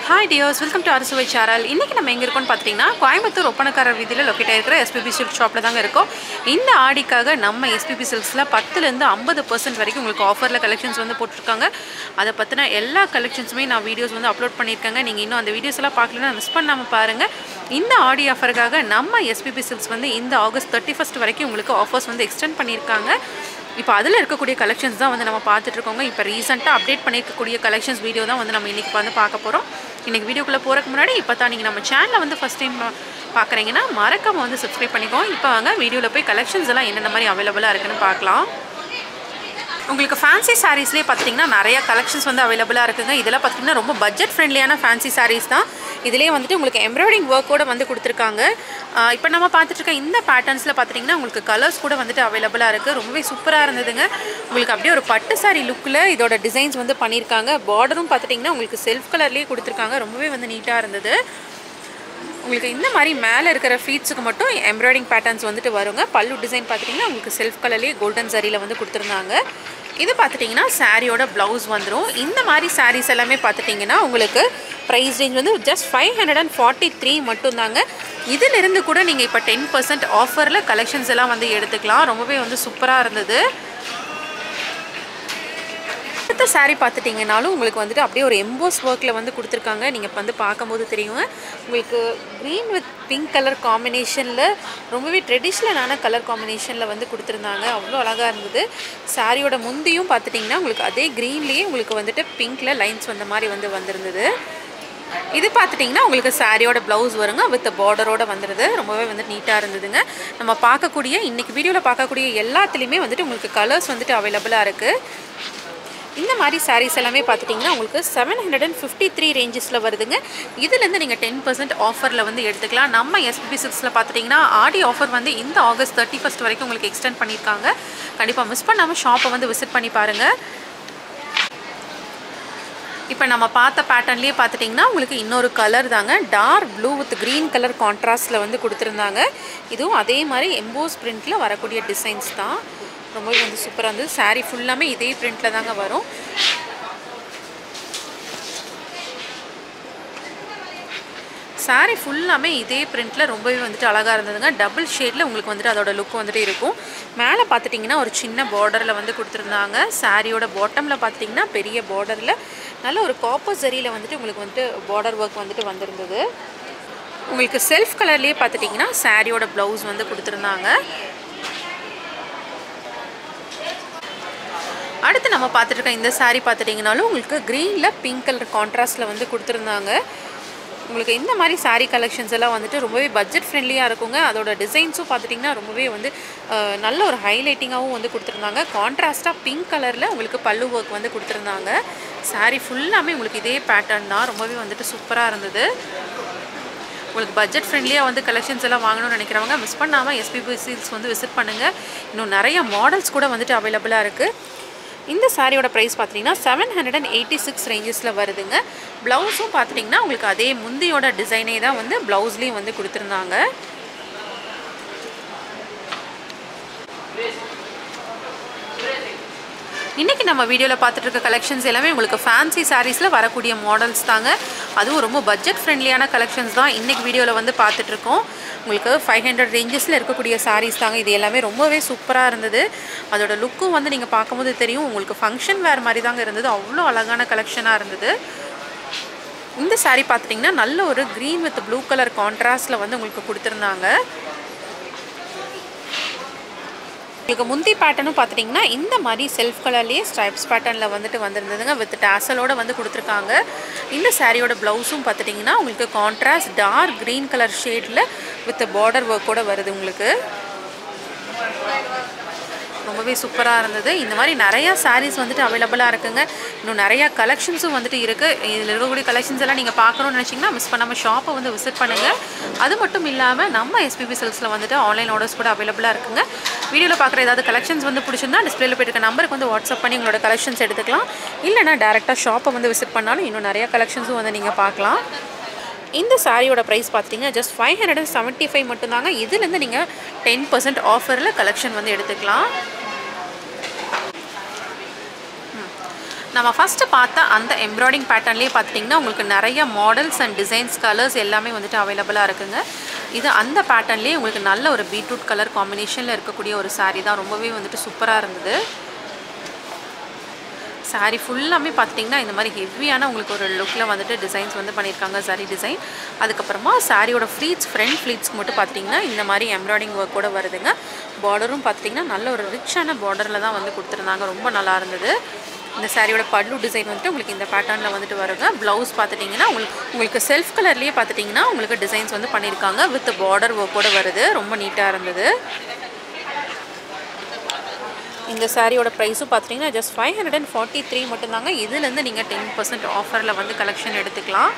hi dears welcome to Arasuvai channel இன்றைக்கி நம்ம எங்கே இருக்கோம்னு பார்த்தீங்கன்னா கோயம்புத்தூர் ஒப்பனக்காரர் வீதியில் லொக்கேட் ஆகிருக்கிற எஸ்பிபி சில்க் ஷாப்பில் தாங்க இருக்கோம் இந்த ஆடிக்காக நம்ம எஸ்பிபி சில்க்ஸில் பத்துலேருந்து ஐம்பது பர்சன்ட் வரைக்கும் உங்களுக்கு ஆஃபரில் கலெக்ஷன்ஸ் வந்து போட்டிருக்காங்க அதை பற்றின எல்லா கலெக்ஷன்ஸுமே நான் வீடியோஸ் வந்து அப்லோட் பண்ணியிருக்கேங்க நீங்கள் இன்னும் அந்த வீடியோஸ் எல்லாம் பார்க்கலன்னா மிஸ் பண்ணாமல் பாருங்கள் இந்த ஆடி ஆஃபருக்காக நம்ம எஸ்பிபி சில்க்ஸ் வந்து இந்த ஆகஸ்ட் தேர்ட்டி ஃபஸ்ட் வரைக்கும் உங்களுக்கு ஆஃபர்ஸ் வந்து எக்ஸ்டெண்ட் பண்ணியிருக்காங்க இப்போ அதில் இருக்கக்கூடிய கலெக்ஷன்ஸ் தான் வந்து நம்ம பார்த்துட்டு இருக்கோங்க இப்போ ரீசெண்டாக அப்டேட் பண்ணியிருக்கக்கூடிய கலெக்ஷன்ஸ் வீடியோ தான் வந்து நம்ம இன்றைக்கி வந்து பார்க்க போகிறோம் இன்றைக்கி வீடியோக்குள்ளே போகிறதுக்கு முன்னாடி இப்போ தான் நீங்கள் நம்ம சேனலை வந்து ஃபஸ்ட் டைம் பார்க்குறீங்கன்னா மறக்காம வந்து சப்ஸ்கிரைப் பண்ணிக்கோங்க இப்போ வாங்க வீடியோவில் போய் கலெக்ஷன்ஸ் எல்லாம் என்னென்ன மாதிரி அவைலபிளாக இருக்குன்னு பார்க்கலாம் உங்களுக்கு ஃபேன்சி சாரீஸ்லேயே பார்த்தீங்கன்னா நிறைய கலெக்ஷன்ஸ் வந்து அவைலபிளாக இருக்குங்க இதெல்லாம் பார்த்தீங்கன்னா ரொம்ப பட்ஜெட் ஃப்ரெண்ட்லியான ஃபேன்சி சாரீஸ் தான் இதிலே வந்துட்டு உங்களுக்கு எம்ப்ராய்டிங் ஒர்க்கோட வந்து கொடுத்துருக்காங்க இப்போ நம்ம பார்த்துட்டு இருக்க இந்த பேட்டர்ன்ஸில் பார்த்தீங்கன்னா உங்களுக்கு கலர்ஸ் கூட வந்துட்டு அவைலபிளாக இருக்குது ரொம்பவே சூப்பராக இருந்ததுங்க உங்களுக்கு அப்படியே ஒரு பட்டு சாரி லுக்கில் இதோட டிசைன்ஸ் வந்து பண்ணியிருக்காங்க பார்டரும் பார்த்துட்டிங்கன்னா உங்களுக்கு செல்ஃப் கலர்லேயே கொடுத்துருக்காங்க ரொம்பவே வந்து நீட்டாக இருந்தது உங்களுக்கு இந்த மாதிரி மேலே இருக்கிற ஃபீட்ஸுக்கு மட்டும் எம்ப்ராய்டிங் பேட்டர்ன்ஸ் வந்துட்டு வருங்க பல்லு டிசைன் பார்த்துட்டிங்கன்னா உங்களுக்கு செல்ஃப் கலர்லேயே கோல்டன் சரியில் வந்து கொடுத்துருந்தாங்க இது பார்த்துட்டிங்கன்னா சாரியோட ப்ளவுஸ் வந்துடும் இந்த மாதிரி சாரீஸ் எல்லாமே பார்த்துட்டிங்கன்னா உங்களுக்கு ப்ரைஸ் ரேஞ்ச் வந்து just five hundred and forty three மட்டும்தாங்க இதிலிருந்து கூட நீங்கள் இப்போ டென் பர்சன்ட் ஆஃபரில் கலெக்ஷன்ஸ் எல்லாம் வந்து எடுத்துக்கலாம் ரொம்பவே வந்து சூப்பராக இருந்தது அடுத்த சாரீ பார்த்துட்டிங்கனாலும் உங்களுக்கு வந்துட்டு அப்படியே ஒரு எம்போஸ் ஒர்க்கில் வந்து கொடுத்துருக்காங்க நீங்கள் இப்போ வந்து பார்க்கும்போது தெரியுங்க உங்களுக்கு க்ரீன் வித் பிங்க் கலர் காம்பினேஷனில் ரொம்பவே ட்ரெடிஷ்னலான கலர் காம்பினேஷனில் வந்து கொடுத்துருந்தாங்க அவ்வளோ அழகாக இருந்தது சாரியோட முந்தியும் பார்த்துட்டிங்கன்னா உங்களுக்கு அதே க்ரீன்லேயே உங்களுக்கு வந்துட்டு பிங்க்கில் லைன்ஸ் வந்த மாதிரி வந்து வந்திருந்தது இது பார்த்துட்டிங்கன்னா உங்களுக்கு சாரியோட ப்ளவுஸ் வருங்க வித் பார்டரோட வந்துடுது ரொம்பவே வந்து நீட்டாக இருந்ததுங்க நம்ம பார்க்கக்கூடிய இன்றைக்கி வீடியோவில் பார்க்கக்கூடிய எல்லாத்துலேயுமே வந்துட்டு உங்களுக்கு கலர்ஸ் வந்துட்டு அவைலபிளாக இருக்குது இந்த மாதிரி சாரீஸ் எல்லாமே பார்த்துட்டிங்கன்னா உங்களுக்கு seven hundred and fifty three ரேஞ்சஸில் வருதுங்க இதுலேருந்து நீங்கள் டென் பர்சன்ட் ஆஃபரில் வந்து எடுத்துக்கலாம் நம்ம எஸ்பிபி சிக்ஸில் பார்த்துட்டிங்கன்னா ஆடி ஆஃபர் வந்து இந்த ஆகஸ்ட் தேர்ட்டி ஃபஸ்ட் வரைக்கும் உங்களுக்கு எக்ஸ்டெண்ட் பண்ணியிருக்காங்க கண்டிப்பாக மிஸ் பண்ணாமல் ஷாப்பை வந்து விசிட் பண்ணி பாருங்கள் இப்போ நம்ம பார்த்த பேட்டர்ன்லேயே பார்த்துட்டிங்கன்னா உங்களுக்கு இன்னொரு கலர் தாங்க dark blue with green colour கான்ட்ராஸ்ட்டில் வந்து கொடுத்துருந்தாங்க இதுவும் அதே மாதிரி எம்போஸ் பிரிண்ட்டில் வரக்கூடிய டிசைன்ஸ் தான் ரொம்பவே வந்து சூப்பராக இருந்தது சாரீ ஃபுல்லாமே இதே பிரிண்ட்டில் தாங்க வரும் சாரீ ஃபுல்லாமே இதே பிரிண்ட்டில் ரொம்பவே வந்துட்டு அழகாக இருந்ததுங்க டபுள் ஷேடில் உங்களுக்கு வந்துட்டு அதோட லுக் வந்துட்டு இருக்கும் மேலே பார்த்துட்டிங்கன்னா ஒரு சின்ன பார்டரில் வந்து கொடுத்துருந்தாங்க சாரியோட பாட்டமில் பார்த்துட்டிங்கன்னா பெரிய பார்டரில் நல்ல ஒரு காப்பர் ஜரியில் வந்துட்டு உங்களுக்கு வந்துட்டு பார்டர் ஒர்க் வந்துட்டு வந்திருந்தது உங்களுக்கு செல்ஃப் கலர்லேயே பார்த்துட்டிங்கன்னா சாரியோட ப்ளவுஸ் வந்து கொடுத்துருந்தாங்க அடுத்து நம்ம பார்த்துட்டு இருக்க இந்த சாரீ பார்த்துட்டிங்கனாலும் உங்களுக்கு க்ரீனில் பிங்க் கலர் கான்ட்ராஸ்ட்டில் வந்து கொடுத்துருந்தாங்க உங்களுக்கு இந்த மாதிரி சாரீ கலெக்ஷன்ஸ் எல்லாம் வந்துட்டு ரொம்பவே பட்ஜெட் ஃப்ரெண்ட்லியாக இருக்குங்க அதோட டிசைன்ஸும் பார்த்துட்டிங்கன்னா ரொம்பவே வந்து நல்ல ஒரு ஹைலைட்டிங்காகவும் வந்து கொடுத்துருந்தாங்க கான்ட்ராஸ்ட்டாக பிங்க் கலரில் உங்களுக்கு பல்லு ஒர்க் வந்து கொடுத்துருந்தாங்க சாரீ ஃபுல்லாமே உங்களுக்கு இதே பேட்டர்ன் தான் ரொம்பவே வந்துட்டு சூப்பராக இருந்தது உங்களுக்கு பட்ஜெட் ஃப்ரெண்ட்லியாக வந்து கலெக்ஷன்ஸ் எல்லாம் வாங்கணும்னு நினைக்கிறவங்க மிஸ் பண்ணாமல் எஸ்பிபி சீல்ஸ் வந்து விசிட் பண்ணுங்கள் இன்னும் நிறைய மாடல்ஸ் கூட வந்துட்டு அவைலபிளாக இருக்குது இந்த சாரியோட ப்ரைஸ் பார்த்தீங்கன்னா seven hundred and eighty six ரேஞ்சஸில் வருதுங்க ப்ளவுஸும் பார்த்துட்டிங்கன்னா உங்களுக்கு அதே முந்தியோட டிசைனே தான் வந்து ப்ளவுஸ்லேயும் வந்து கொடுத்துருந்தாங்க இன்றைக்கி நம்ம வீடியோவில் பார்த்துட்டு இருக்க கலெக்ஷன்ஸ் எல்லாமே உங்களுக்கு ஃபேன்சி சாரீஸில் வரக்கூடிய மாடல்ஸ் தாங்க அதுவும் ரொம்ப பட்ஜெட் ஃப்ரெண்ட்லியான கலெக்ஷன்ஸ் தான் இன்றைக்கி வீடியோவில் வந்து பார்த்துட்ருக்கோம் உங்களுக்கு ஃபைவ் ஹண்ட்ரட் ரேஞ்சஸில் இருக்கக்கூடிய சாரீஸ் தாங்க இது எல்லாமே ரொம்பவே சூப்பராக இருந்தது அதோட லுக்கும் வந்து நீங்கள் பார்க்கும்போது தெரியும் உங்களுக்கு ஃபங்க்ஷன் வேறு மாதிரி தாங்க இருந்தது அவ்வளோ அழகான கலெக்ஷனாக இருந்தது இந்த சாரீ பார்த்துட்டிங்கன்னா நல்ல ஒரு க்ரீன் வித் ப்ளூ கலர் கான்ட்ராஸ்டில் வந்து உங்களுக்கு கொடுத்துருந்தாங்க உங்களுக்கு முந்தி பேட்டர்னும் பார்த்துட்டிங்கன்னா இந்த மாதிரி செல்ஃப் கலர்லேயே ஸ்ட்ரைப்ஸ் பேட்டர்னில் வந்துட்டு வந்திருந்ததுங்க வித் டேசலோடு வந்து கொடுத்துருக்காங்க இந்த சாரியோட ப்ளவுஸும் பார்த்துட்டிங்கன்னா உங்களுக்கு கான்ட்ராஸ்ட் டார்க் க்ரீன் கலர் ஷேடில் வித் பார்டர் ஒர்க்கோடு வருது உங்களுக்கு ரொம்பவே சூப்பராக இருந்தது இந்த மாதிரி நிறையா சாரீஸ் வந்துட்டு அவைலபிளாக இருக்குங்க இன்னும் நிறையா கலெக்ஷன்ஸும் வந்துட்டு இருக்குது இதில் இருக்கக்கூடிய கலெக்ஷன்ஸ் எல்லாம் நீங்கள் பார்க்கணும்னு நினச்சிங்கன்னா மிஸ் பண்ணாமல் ஷாப்பை வந்து விசிட் பண்ணுங்கள் அது மட்டும் இல்லாமல் நம்ம எஸ்பிபி செல்ஸில் வந்துட்டு ஆன்லைன் ஆர்டர்ஸ் கூட அவைலபிளாக இருக்குங்க வீடியோவில் பார்க்குற ஏதாவது கலெக்ஷன்ஸ் வந்து பிடிச்சிருந்தா டிஸ்பிளேல போயிருக்க நம்பருக்கு வந்து வாட்ஸ்அப் பண்ணி உங்களோட கலெக்ஷன்ஸ் எடுத்துக்கலாம் இல்லைனா டேரெக்டாக ஷாப்பை வந்து விசிட் பண்ணாலும் இன்னும் நிறையா கலெக்ஷன்ஸும் வந்து நீங்கள் பார்க்கலாம் இந்த சாரியோட ப்ரைஸ் பார்த்தீங்கன்னா just five hundred and seventy five மட்டும்தாங்க இதுலேருந்து நீங்கள் டென் பர்சன்ட் ஆஃபரில் கலெக்ஷன் வந்து எடுத்துக்கலாம் நம்ம ஃபஸ்ட்டு பார்த்த அந்த எம்ப்ராய்டிங் பேட்டர்ன்லேயே பார்த்துட்டிங்கன்னா உங்களுக்கு நிறைய மாடல்ஸ் அண்ட் டிசைன்ஸ் கலர்ஸ் எல்லாமே வந்துட்டு அவைலபிளாக இருக்குங்க இது அந்த பேட்டர்ன்லேயே உங்களுக்கு நல்ல ஒரு பீட்ரூட் கலர் காம்பினேஷனில் இருக்கக்கூடிய ஒரு saree தான் ரொம்பவே வந்துட்டு சூப்பராக இருந்தது saree ஃபுல்லாமே பார்த்துட்டிங்கன்னா இந்த மாதிரி ஹெவியான உங்களுக்கு ஒரு லுக்கில் வந்துட்டு டிசைன்ஸ் வந்து பண்ணியிருக்காங்க சரி டிசைன் அதுக்கப்புறமா சாரியோட ஃப்ளீட்ஸ் ஃப்ரண்ட் ஃப்ளீட்ஸ்க்கு மட்டும் பார்த்தீங்கன்னா இந்த மாதிரி எம்ப்ராய்டிங் ஒர்க் கூட வருதுங்க பார்டரும் பார்த்திங்கன்னா நல்ல ஒரு ரிச்சான பார்டரில் தான் வந்து கொடுத்துருந்தாங்க ரொம்ப நல்லா இருந்தது இந்த சாரியோட பல்லு டிசைன் வந்துட்டு உங்களுக்கு இந்த பேட்டர்னில் வந்துட்டு வருங்க ப்ளவுஸ் பார்த்துட்டிங்கன்னா உங்களுக்கு உங்களுக்கு செல்ஃப் கலர்லேயே பார்த்துட்டிங்கன்னா உங்களுக்கு டிசைன்ஸ் வந்து பண்ணியிருக்காங்க வித் பார்டர் ஒர்க்கோட வருது ரொம்ப நீட்டாக இருந்தது இந்த சாரியோட ப்ரைஸும் பார்த்துட்டிங்கன்னா just five hundred and forty three மட்டும்தாங்க இதுலேருந்து நீங்கள் டென் பர்சன்ட் ஆஃபரில் வந்து கலெக்ஷன் எடுத்துக்கலாம்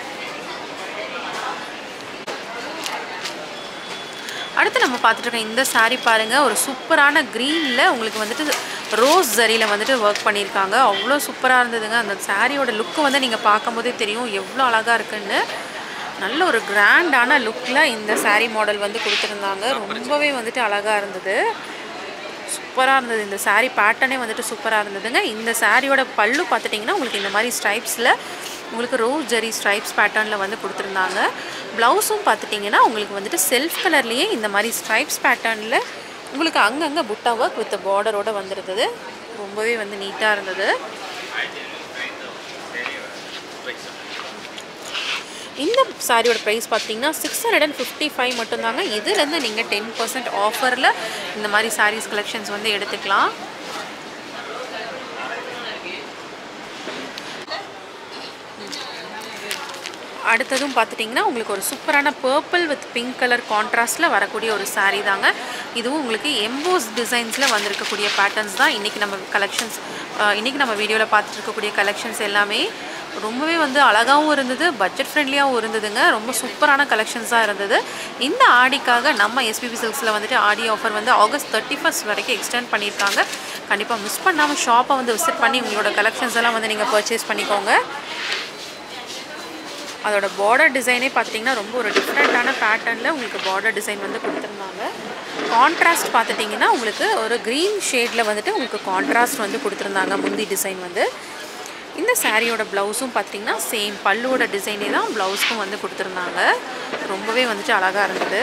அடுத்து நம்ம பார்த்துட்டு இருக்க இந்த saree பாருங்கள் ஒரு சூப்பரான க்ரீனில் உங்களுக்கு வந்துட்டு ரோஸ் ஜரியில் வந்துட்டு ஒர்க் பண்ணியிருக்காங்க அவ்வளோ சூப்பராக இருந்ததுங்க அந்த சாரியோட லுக்கு வந்து நீங்கள் பார்க்கும்போதே தெரியும் எவ்வளோ அழகாக இருக்குன்னு நல்ல ஒரு கிராண்டான லுக்கில் இந்த saree மாடல் வந்து கொடுத்துருந்தாங்க ரொம்பவே வந்துட்டு அழகாக இருந்தது சூப்பராக இருந்தது இந்த saree பேட்டர்னே வந்துட்டு சூப்பராக இருந்ததுங்க இந்த சாரியோட பல்லு பார்த்துட்டிங்கன்னா உங்களுக்கு இந்த மாதிரி ஸ்ட்ரைப்ஸில் உங்களுக்கு ரோஸ் ஜெரி ஸ்ட்ரைப்ஸ் பேட்டர்னில் வந்து கொடுத்துருந்தாங்க ப்ளவுஸும் பார்த்துட்டிங்கன்னா உங்களுக்கு வந்துட்டு செல்ஃப் கலர்லேயே இந்த மாதிரி ஸ்ட்ரைப்ஸ் பேட்டர்னில் உங்களுக்கு அங்கங்கே புட்டா ஒர்க் வித் பார்டரோட வந்துருந்தது ரொம்பவே வந்து நீட்டாக இருந்தது இந்த சாரியோட ப்ரைஸ் பார்த்தீங்கன்னா six hundred and fifty five மட்டும்தாங்க இதுலேருந்து நீங்கள் டென் பர்சன்ட் ஆஃபரில் இந்த மாதிரி சாரீஸ் கலெக்ஷன்ஸ் வந்து எடுத்துக்கலாம் அடுத்ததும் பார்த்துட்டிங்கன்னா உங்களுக்கு ஒரு சூப்பரான பர்பிள் வித் பிங்க் கலர் கான்ட்ராஸ்ட்டில் வரக்கூடிய ஒரு saree தாங்க இதுவும் உங்களுக்கு எம்போஸ் டிசைன்ஸில் வந்திருக்கக்கூடிய பேட்டர்ன்ஸ் தான் இன்றைக்கி நம்ம கலெக்ஷன்ஸ் இன்றைக்கி நம்ம வீடியோவில் பார்த்துட்டு இருக்கக்கூடிய கலெக்ஷன்ஸ் எல்லாமே ரொம்பவே வந்து அழகாகவும் இருந்தது பட்ஜெட் ஃப்ரெண்ட்லியாகவும் இருந்ததுங்க ரொம்ப சூப்பரான கலெக்ஷன்ஸாக இருந்தது இந்த ஆடிக்காக நம்ம எஸ்பிபி சில்க்ஸில் வந்துட்டு ஆடி ஆஃபர் வந்து ஆகஸ்ட் தேர்ட்டி ஃபஸ்ட் வரைக்கும் எக்ஸ்டெண்ட் பண்ணியிருக்காங்க கண்டிப்பாக மிஸ் பண்ணாமல் ஷாப்பை வந்து விசிட் பண்ணி உங்களோட கலெக்ஷன்ஸ் எல்லாம் வந்து நீங்கள் பர்ச்சேஸ் பண்ணிக்கோங்க அதோட பார்டர் டிசைனே பார்த்தீங்கன்னா ரொம்ப ஒரு டிஃப்ரெண்ட்டான பேட்டர்னில் உங்களுக்கு பார்டர் டிசைன் வந்து கொடுத்துருந்தாங்க கான்ட்ராஸ்ட் பார்த்துட்டிங்கன்னா உங்களுக்கு ஒரு க்ரீன் ஷேடில் வந்துட்டு உங்களுக்கு கான்ட்ராஸ்ட் வந்து கொடுத்துருந்தாங்க முந்தி டிசைன் வந்து இந்த சாரியோட ப்ளவுஸும் பார்த்தீங்கன்னா சேம் பல்லுவோட டிசைனே தான் ப்ளவுஸ்க்கும் வந்து கொடுத்துருந்தாங்க ரொம்பவே வந்துட்டு அழகாக இருந்தது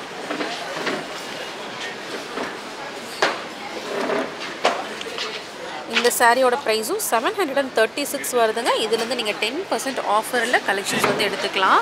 இந்த சாரியோட ப்ரைஸும் seven hundred and thirty six வருதுங்க இதுலேருந்து நீங்கள் டென் பர்சன்ட் ஆஃபரில் கலெக்ஷன்ஸ் வந்து எடுத்துக்கலாம்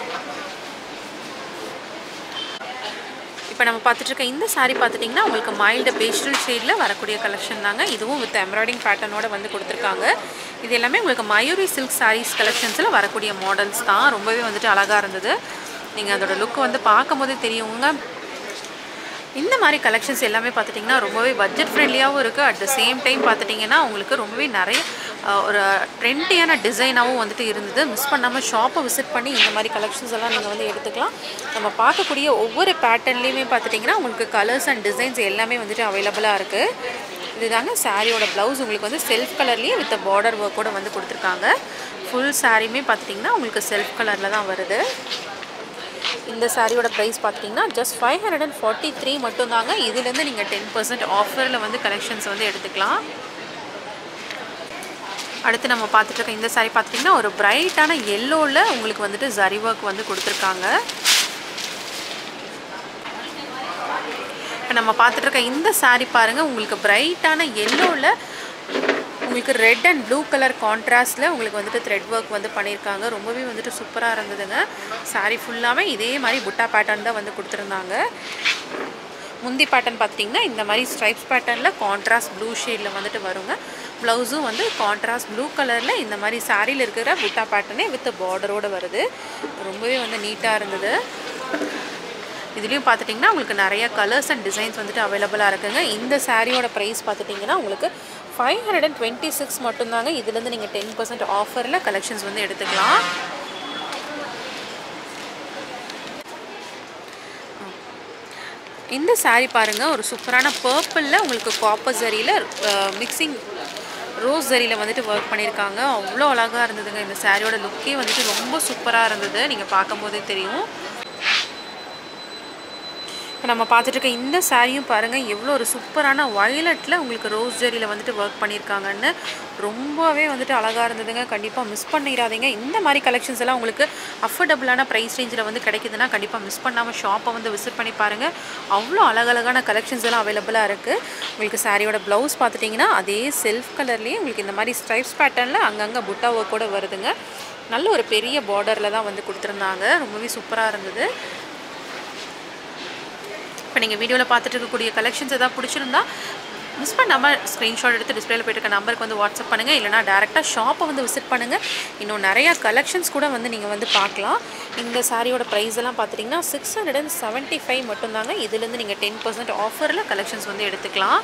இப்போ நம்ம பார்த்துட்டு இருக்க இந்த saree பார்த்துட்டிங்கன்னா உங்களுக்கு மைல்டு பேஸ்டல் ஷேடில் வரக்கூடிய கலெக்ஷன் தாங்க இதுவும் வித் எம்ப்ராய்டிங் பேட்டர்னோட வந்து கொடுத்துருக்காங்க இது எல்லாமே உங்களுக்கு மயூரி சில்க் sarees கலெக்ஷன்ஸில் வரக்கூடிய மாடல்ஸ் தான் ரொம்பவே வந்துட்டு அழகாக இருந்தது நீங்கள் அதோட லுக் வந்து பார்க்கும்போதே தெரியுங்க இந்த மாதிரி கலெக்ஷன்ஸ் எல்லாமே பார்த்துட்டிங்கன்னா ரொம்பவே பட்ஜெட் ஃப்ரெண்ட்லியாகவும் இருக்குது அட் த சேம் டைம் பார்த்துட்டிங்கன்னா உங்களுக்கு ரொம்பவே நிறைய அஹ், ஒரு ட்ரெண்டியான டிசைனாகவும் வந்துட்டு இருந்தது மிஸ் பண்ணாமல் ஷாப்பை விசிட் பண்ணி இந்த மாதிரி கலெக்ஷன்ஸ் எல்லாம் நீங்கள் வந்து எடுத்துக்கலாம் நம்ம பார்க்கக்கூடிய ஒவ்வொரு பேட்டர்ன்லேயுமே பார்த்துட்டிங்கன்னா உங்களுக்கு கலர்ஸ் அண்ட் டிசைன்ஸ் எல்லாமே வந்துட்டு அவைலபிளாக இருக்குது இதுதாங்க சாரியோட ப்ளவுஸ் உங்களுக்கு வந்து செல்ஃப் கலர்லேயே வித் பார்டர் ஒர்க்கோட வந்து கொடுத்துருக்காங்க ஃபுல் சாரியுமே பார்த்துட்டிங்கன்னா உங்களுக்கு செல்ஃப் கலரில் தான் வருது இந்த சாரியோட ப்ரைஸ் பார்த்தீங்கன்னா just five hundred and forty three மட்டும்தாங்க இதுலேருந்து நீங்கள் டென் பர்சன்ட் ஆஃபரில் வந்து கலெக்ஷன்ஸ் வந்து எடுத்துக்கலாம் அடுத்து நம்ம பார்த்துட்டு இருக்க இந்த saree பார்த்திங்கன்னா ஒரு பிரைட்டான எல்லோவில் உங்களுக்கு வந்துட்டு ஜரி ஒர்க் வந்து கொடுத்துருக்காங்க இப்போ நம்ம பார்த்துட்டு இருக்க இந்த saree பாருங்கள் உங்களுக்கு பிரைட்டான எல்லோவில் உங்களுக்கு ரெட் அண்ட் ப்ளூ கலர் கான்ட்ராஸ்டில் உங்களுக்கு வந்துட்டு த்ரெட் ஒர்க் வந்து பண்ணியிருக்காங்க ரொம்பவே வந்துட்டு சூப்பராக இருந்ததுங்க saree ஃபுல்லாகவே இதே மாதிரி புட்டா பேட்டர்ன் தான் வந்து கொடுத்துருந்தாங்க முந்தி பேட்டர்ன் பார்த்தீங்கன்னா இந்த மாதிரி ஸ்ட்ரைப்ஸ் பேட்டர்னில் கான்ட்ராஸ்ட் ப்ளூ ஷேடில் வந்துட்டு வருங்க ப்ளவுஸும் வந்து கான்ட்ராஸ்ட் ப்ளூ கலரில் இந்த மாதிரி சாரியில் இருக்கிற புட்டா பேட்டர்னே வித் பார்டரோடு வருது ரொம்பவே வந்து நீட்டாக இருந்தது இதுலேயும் பார்த்துட்டிங்கன்னா உங்களுக்கு நிறைய கலர்ஸ் அண்ட் டிசைன்ஸ் வந்துட்டு அவைலபிளாக இருக்குங்க இந்த சாரியோட ப்ரைஸ் பார்த்துட்டிங்கன்னா உங்களுக்கு five hundred and twenty six மட்டும்தாங்க இதுலேருந்து நீங்கள் டென் பர்சன்ட் ஆஃபரில் கலெக்ஷன்ஸ் வந்து எடுத்துக்கலாம் இந்த saree பாருங்கள் ஒரு சூப்பரான பர்பிளில் உங்களுக்கு காப்பர் ஜரியில் மிக்சிங் ரோஸ் ஜரியில் வந்துட்டு ஒர்க் பண்ணியிருக்காங்க அவ்வளோ அழகாக இருந்ததுங்க இந்த சாரியோட லுக்கே வந்துட்டு ரொம்ப சூப்பராக இருந்தது நீங்கள் பார்க்கும்போதே தெரியும் இப்போ நம்ம பார்த்துட்டு இருக்க இந்த சாரியும் பாருங்கள் எவ்வளோ ஒரு சூப்பரான வயலட்டில் உங்களுக்கு ரோஸ் ஜெரியில் வந்துட்டு ஒர்க் பண்ணியிருக்காங்கன்னு ரொம்பவே வந்துட்டு அழகாக இருந்ததுங்க கண்டிப்பாக மிஸ் பண்ணிடாதீங்க இந்த மாதிரி கலெக்ஷன்ஸ் எல்லாம் உங்களுக்கு அஃபோர்டபுளான ப்ரைஸ் ரேஞ்சில் வந்து கிடைக்குதுன்னா கண்டிப்பாக மிஸ் பண்ணாமல் ஷாப்பை வந்து விசிட் பண்ணி பாருங்கள் அவ்வளோ அழகழகான கலெக்ஷன்ஸ் எல்லாம் அவைலபிளாக இருக்குது உங்களுக்கு சாரியோட ப்ளவுஸ் பார்த்துட்டிங்கன்னா அதே செல்ஃப் கலர்லேயே உங்களுக்கு இந்த மாதிரி ஸ்ட்ரைப்ஸ் பேட்டர்னில் அங்கங்கே புட்டா ஒர்க் கூட வருதுங்க நல்ல ஒரு பெரிய பார்டரில் தான் வந்து கொடுத்துருந்தாங்க ரொம்பவே சூப்பராக இருந்தது இப்போ நீங்கள் வீடியோவில் பார்த்துட்டு இருக்கக்கூடிய கலெக்ஷன்ஸ் எதாவது பிடிச்சிருந்தா மிஸ் பண்ணாமல் ஸ்க்ரீன்ஷாட் எடுத்து டிஸ்பிளேல போயிட்டு இருக்க நம்பருக்கு வந்து வாட்ஸ்அப் பண்ணுங்கள் இல்லைனா டேரெக்டாக ஷாப்பை வந்து விசிட் பண்ணுங்கள் இன்னும் நிறையா கலெக்ஷன்ஸ் கூட வந்து நீங்கள் வந்து பார்க்கலாம் இந்த சாரியோட ப்ரைஸ் எல்லாம் பார்த்துட்டிங்கன்னா six hundred and seventy five மட்டும்தாங்க இதுலேருந்து நீங்கள் டென் பர்சன்ட் ஆஃபரில் கலெக்ஷன்ஸ் வந்து எடுத்துக்கலாம்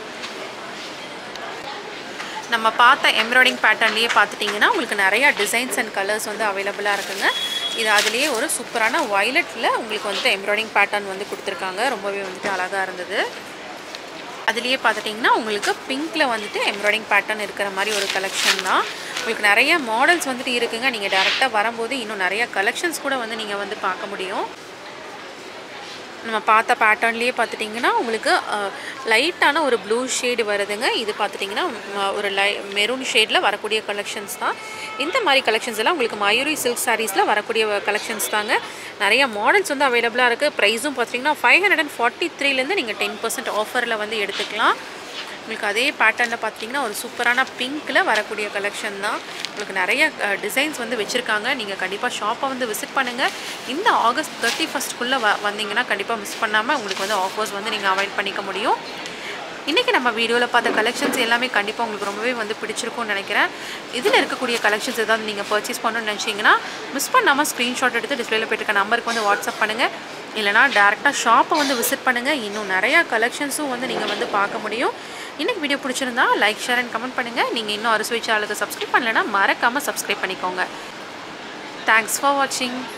நம்ம பார்த்த எம்ப்ராய்டிங் பேட்டர்ன்லேயே பார்த்துட்டிங்கன்னா உங்களுக்கு நிறையா டிசைன்ஸ் அண்ட் கலர்ஸ் வந்து அவைலபிளாக இருக்குங்க இது அதுலேயே ஒரு சூப்பரான வயலட்டில் உங்களுக்கு வந்துட்டு எம்ப்ராய்டிங் பேட்டர்ன் வந்து கொடுத்துருக்காங்க ரொம்பவே வந்துட்டு அழகாக இருந்தது அதுலேயே பார்த்துட்டிங்கன்னா உங்களுக்கு பிங்க்கில் வந்துட்டு எம்ப்ராய்டிஙங் பேட்டர்ன் இருக்கிற மாதிரி ஒரு கலெக்ஷன் தான் உங்களுக்கு நிறைய மாடல்ஸ் வந்துட்டு இருக்குங்க நீங்கள் டேரெக்டாக வரும்போது இன்னும் நிறைய கலெக்ஷன்ஸ் கூட வந்து நீங்கள் வந்து பார்க்க முடியும் நம்ம பார்த்த பேட்டர்ன்லேயே பார்த்துட்டிங்கன்னா உங்களுக்கு லைட்டான ஒரு ப்ளூ ஷேடு வருதுங்க இது பார்த்துட்டிங்கன்னா ம- ஒரு லை மெரூன் ஷேடில் வரக்கூடிய கலெக்ஷன்ஸ் தான் இந்த மாதிரி கலெக்ஷன்ஸ் எல்லாம் உங்களுக்கு மயூரி சில்க் சாரீஸில் வரக்கூடிய கலெக்ஷன்ஸ் தாங்க நிறைய மாடல்ஸ் வந்து அவைலபிளாக இருக்குது ப்ரைஸும் பார்த்தீங்கன்னா ஃபைவ் ஹண்ட்ரட் அண்ட் ஃபார்ட்டி த்ரீலேருந்து நீங்கள் டென் பர்சன்ட் ஆஃபரில் வந்து எடுத்துக்கலாம் உங்களுக்கு அதே பேட்டர்னில் பார்த்தீங்கன்னா ஒரு சூப்பரான பிங்க்கில் வரக்கூடிய கலெக்ஷன் தான் உங்களுக்கு நிறைய டிசைன்ஸ் வந்து வச்சுருக்காங்க நீங்கள் கண்டிப்பாக ஷாப்பை வந்து விசிட் பண்ணுங்கள் இந்த ஆகஸ்ட் தேர்ட்டி ஃபஸ்ட்குள்ளே வ வந்தீங்கன்னா கண்டிப்பாக மிஸ் பண்ணாமல் உங்களுக்கு வந்து ஆஃபர்ஸ் வந்து நீங்கள் அவாய்ட் பண்ணிக்க முடியும் இன்றைக்கி நம்ம வீடியோவில் பார்த்த கலெக்ஷன்ஸ் எல்லாமே கண்டிப்பாக உங்களுக்கு ரொம்பவே வந்து பிடிச்சிருக்கும்னு நினைக்கிறேன் இதில் இருக்கக்கூடிய கலெக்ஷன்ஸ் ஏதாவது நீங்கள் பர்ச்சேஸ் பண்ணணும்னு நினச்சிங்கன்னா மிஸ் பண்ணாமல் ஸ்க்ரீன்ஷாட் எடுத்து டிஸ்பிளேல போயிட்டு இருக்க நம்பருக்கு வந்து வாட்ஸ்அப் பண்ணுங்கள் இல்லைனா டேரெக்டாக ஷாப்பை வந்து விசிட் பண்ணுங்கள் இன்னும் நிறையா கலெக்ஷன்ஸும் வந்து நீங்கள் வந்து பார்க்க முடியும் இன்றைக்கி வீடியோ பிடிச்சிருந்தா லைக் ஷேர் அண்ட் கமெண்ட் பண்ணுங்கள் நீங்கள் இன்னும் அறுசுவை சேனலுக்கு சப்ஸ்கிரைப் பண்ணலைன்னா மறக்காமல் சப்ஸ்கிரைப் பண்ணிக்கோங்க தேங்க்ஸ் ஃபார் வாட்சிங்